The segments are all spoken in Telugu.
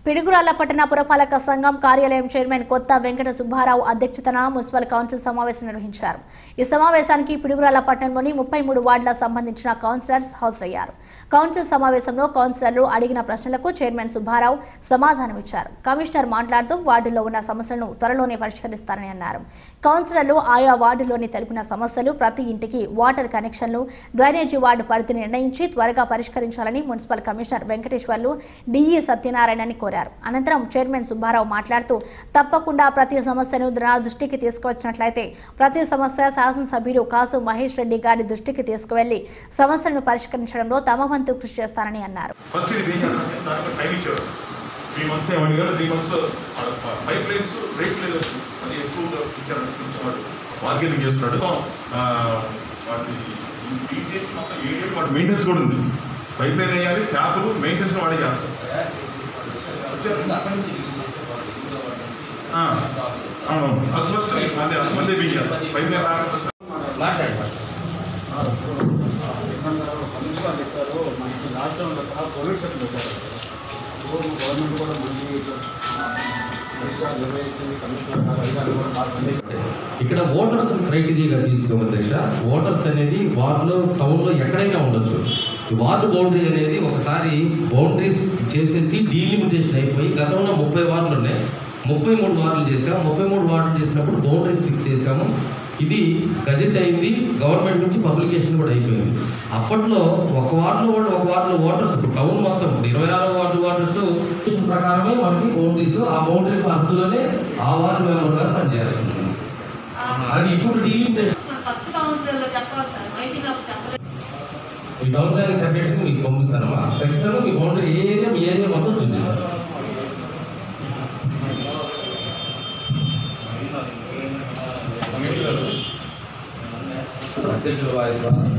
పిడుగురాళ్ల పట్టణ పురపాలక సంఘం కార్యాలయం చైర్మన్ కొత్త వెంకట సుబ్బారావు అధ్యక్షతన మున్సిపల్ కౌన్సిల్ సమావేశం నిర్వహించారు ఈ సమావేశానికి పిడుగురాళ్ల పట్టణంలోని ముప్పై మూడు వార్డులకు సంబంధించిన కౌన్సిలర్స్ హాజరయ్యారు కౌన్సిల్ సమావేశంలో కౌన్సిలర్లు అడిగిన ప్రశ్నలకు చైర్మన్ సుబ్బారావు సమాధానమిచ్చారు కమిషనర్ మాట్లాడుతూ వార్డుల్లో ఉన్న సమస్యలను త్వరలోనే పరిష్కరిస్తారని అన్నారు కౌన్సిలర్లు ఆయా వార్డులోని తెలిపిన సమస్యలు ప్రతి ఇంటికి వాటర్ కనెక్షన్లు డ్రైనేజీ వార్డు పరిధిని నిర్ణయించి త్వరగా పరిష్కరించాలని మున్సిపల్ కమిషనర్ వెంకటేశ్వర్లు డిఈ సత్యనారాయణని కోరారు అనంతరం చైర్మన్ సుబ్బారావు మాట్లాడుతూ తప్పకుండా ప్రతి సమస్యను నా దృష్టికి తీసుకువచ్చినట్లయితే ప్రతి సమస్య శాసనసభ్యులు కాసు మహేష్ రెడ్డి గారి దృష్టికి తీసుకువెళ్లి సమస్యలను పరిష్కరించడంలో తమ వంతు కృషి చేస్తానని అన్నారు ఫస్ట్ ఇది ఏం చేస్తాం దానికి టైం ఇచ్చారు త్రీ మంత్స్ ఏమని కదా three months pipe lines rate లేదు అది ఎక్కువ ఇచ్చారు కొంచెం వాడు బార్గెనింగ్ చేస్తున్నాడు ఆ, వాటి క్లీన్ చేసి మొత్తం ఏరియా వాటి మెయింటెనెన్స్ కూడా ఉంది పైప్ లైన్ వేయాలి ట్యాపులు మెయింటెనెన్స్ వాడే చేస్తారు వచ్చారు ఆ, అవును ఫస్ట్ ఫస్ట్ మళ్ళీ మళ్ళీ బియ్యాలి పైప్ లైన్ రాక first కమిషనర్ చెప్పారు మనకి లాక్డౌన్ కోవిడ్ సెట్ పెట్టారు ఇప్పుడు గవర్నమెంట్ కూడా మంచి పరిష్కారం నిర్వహించింది కమిషనర్ గారు అధికారులు కూడా బాగా పనిచేశారు ఇక్కడ ఓటర్స్ క్రైటీరియాగా తీసుకోవాలి అధ్యక్ష ఓటర్స్ అనేది వార్డులో టౌన్లో ఎక్కడైనా ఉండొచ్చు ఈ వార్డు బౌండరీ అనేది ఒకసారి బౌండరీస్ చేసేసి డీలిమిటేషన్ అయిపోయి గతంలో ముప్పై వార్డులు ఉన్నాయి ముప్పై మూడు వార్డులు చేసాము ముప్పై మూడు వార్డులు చేసినప్పుడు బౌండరీస్ ఫిక్స్ చేసాము ఇది గజెట్ అయింది గవర్నమెంట్ నుంచి పబ్లికేషన్ కూడా అయిపోయింది అప్పట్లో ఒక వార్డులో కూడా ఒక వార్డులో ఓటర్స్ ఇప్పుడు టౌన్ మొత్తం ఇప్పుడు ఇరవై ఆరో వార్డు ఓటర్స్ ప్రకారమే మనకి బౌండరీస్ ఆ బౌండరీ హద్దులోనే ఆ వార్డు మెంబర్ గారు పనిచేయాల్సి ఉంటుంది అది ఇప్పుడు డీలిమిటేషన్ ఫస్ట్ కౌన్సిలర్లో చెప్పాలి సార్ మైటింగ్ అప్పుడు చెప్పలేదు ఈ టౌన్ ప్లానింగ్ సెక్రటరీకి మీకు పంపిస్తానమ్మా ఖచ్చితంగా మీ బౌండరీ ఏ ఏరియా మీ ఏరియా మొత్తం చూపిస్తాను అధ్యక్షుల వారి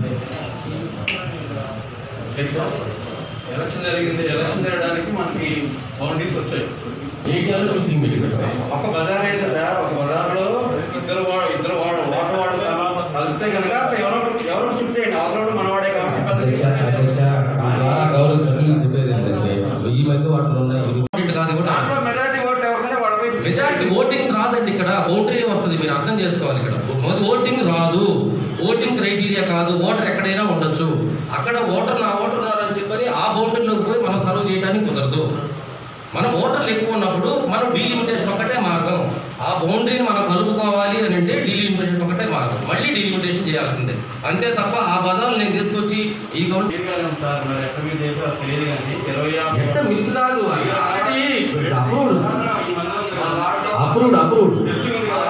ఎలక్షన్ జరిగింది ఎలక్షన్ జరగడానికి మనకి బౌండరీస్ వచ్చాయి ఏరియాలో ఫిక్సింగ్ పెట్టిస్తాం ఒక బజార్ అయితే సార్ ఒక బజార్లో ఇద్దరు వాడు ఇద్దరు వాడు వాటర్ వాడు కలిస్తే కనుక ఎవరో ఎవరో షిఫ్ట్ చేయండి అవసరం మనవాడే కాబట్టి పెద్ద అధ్యక్ష అధ్యక్ష మీ ద్వారా గౌరవ సభ్యులకు చెప్పేది ఏంటంటే ఈ మధ్య వాటిలో ఉన్నాయి ఇది కాదు కూడా దాంట్లో మెజారిటీ ఓట్లు ఎవరికైనా వాళ్ళపై మెజారిటీ ఓటింగ్ రాదండి ఇక్కడ బౌండరీ వస్తుంది మీరు అర్థం చేసుకోవాలి ఇక్కడ మొదటి ఓటింగ్ రాదు ఓటింగ్ క్రైటీరియా కాదు ఓటర్ ఎక్కడైనా ఉండొచ్చు అక్కడ ఓటర్ నా ఓటర్ ఉన్నారని చెప్పని ఆ బౌండరీలోకి పోయి మనం సర్వ్ చేయడానికి కుదరదు మనం ఓటర్లు ఎక్కువ ఉన్నప్పుడు మనం డీలిమిటేషన్ ఒకటే మార్గం ఆ బౌండరీని మనం కలుపుకోవాలి అని అంటే డీలిమిటేషన్ ఒకటే మార్గం మళ్ళీ డీలిమిటేషన్ చేయాల్సిందే అంతే తప్ప ఆ బజార్లు నేను తీసుకొచ్చి ఈ కౌన్సిల్ సార్ మరి ఎక్కడ మీరు చేసారో తెలియదు కానీ ఇరవై ఆరు ఎక్కడ మిస్ కాదు అది ఆల్రెడీ అప్రూవ్డ్ ఈ మండలం అప్రూవ్డ్ అప్రూవ్డ్ తెలిసి ఉంది కదా